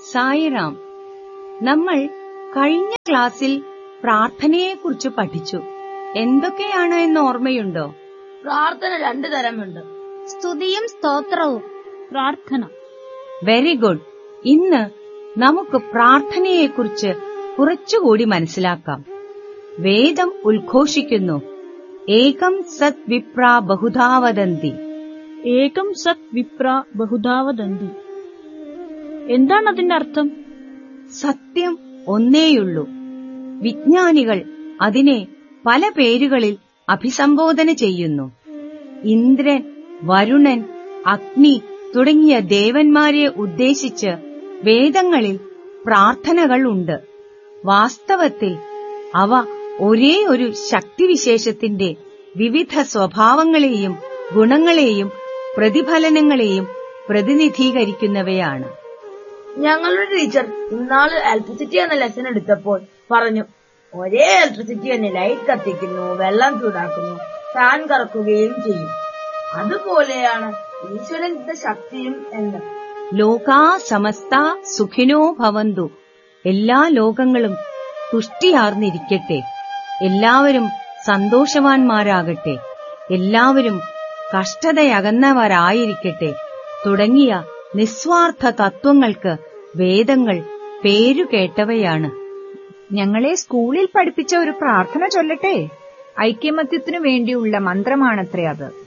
സായിറാം നമ്മൾ കഴിഞ്ഞ ക്ലാസ്സിൽ പ്രാർത്ഥനയെക്കുറിച്ച് പഠിച്ചു എന്തൊക്കെയാണ് എന്ന് ഓർമ്മയുണ്ടോ പ്രാർത്ഥന രണ്ടു തരമുണ്ട് സ്തുതിയും സ്തോത്രവും പ്രാർത്ഥന വെരി ഗുഡ് ഇന്ന് നമുക്ക് പ്രാർത്ഥനയെക്കുറിച്ച് കുറച്ചുകൂടി മനസ്സിലാക്കാം വേദം ഉദ്ഘോഷിക്കുന്നു ഏകം സത് വിപ്ര ബഹുധാവദന്തി ഏകം സത് വിപ്ര ബഹുധാവദന്തി എന്താണ് അതിന്റെ അർത്ഥം സത്യം ഒന്നേയുള്ളൂ വിജ്ഞാനികൾ അതിനെ പല പേരുകളിൽ അഭിസംബോധന ചെയ്യുന്നു ഇന്ദ്രൻ വരുണൻ അഗ്നി തുടങ്ങിയ ദേവന്മാരെ ഉദ്ദേശിച്ച് വേദങ്ങളിൽ പ്രാർത്ഥനകൾ ഉണ്ട് വാസ്തവത്തിൽ അവ ഒരേ ഒരു ശക്തിവിശേഷത്തിന്റെ വിവിധ സ്വഭാവങ്ങളെയും ഗുണങ്ങളെയും പ്രതിഫലനങ്ങളെയും പ്രതിനിധീകരിക്കുന്നവയാണ് ഞങ്ങളുടെ ടീച്ചർ ഇന്നാള് ഇലക്ട്രിസിറ്റി എന്ന ലെസൺ എടുത്തപ്പോൾ പറഞ്ഞു ഒരേ ഇലക്ട്രിസിറ്റി തന്നെ ലൈറ്റ് കത്തിക്കുന്നു വെള്ളം ചൂടാക്കുന്നു ഫാൻ കറക്കുകയും ചെയ്യും അതുപോലെയാണ് ഈശ്വരന്റെ ശക്തിയും എന്ന് ലോകാ സമസ്ത സുഖിനോ ഭവന്തു എല്ലാ ലോകങ്ങളും തുഷ്ടിയാർന്നിരിക്കട്ടെ എല്ലാവരും സന്തോഷവാന്മാരാകട്ടെ എല്ലാവരും കഷ്ടതയകന്നവരായിരിക്കട്ടെ തുടങ്ങിയ നിസ്വാർത്ഥ തത്വങ്ങൾക്ക് വേദങ്ങൾ പേരുകേട്ടവയാണ് ഞങ്ങളെ സ്കൂളിൽ പഠിപ്പിച്ച ഒരു പ്രാർത്ഥന ചൊല്ലട്ടെ ഐക്യമത്യത്തിനു വേണ്ടിയുള്ള മന്ത്രമാണത്രേ അത്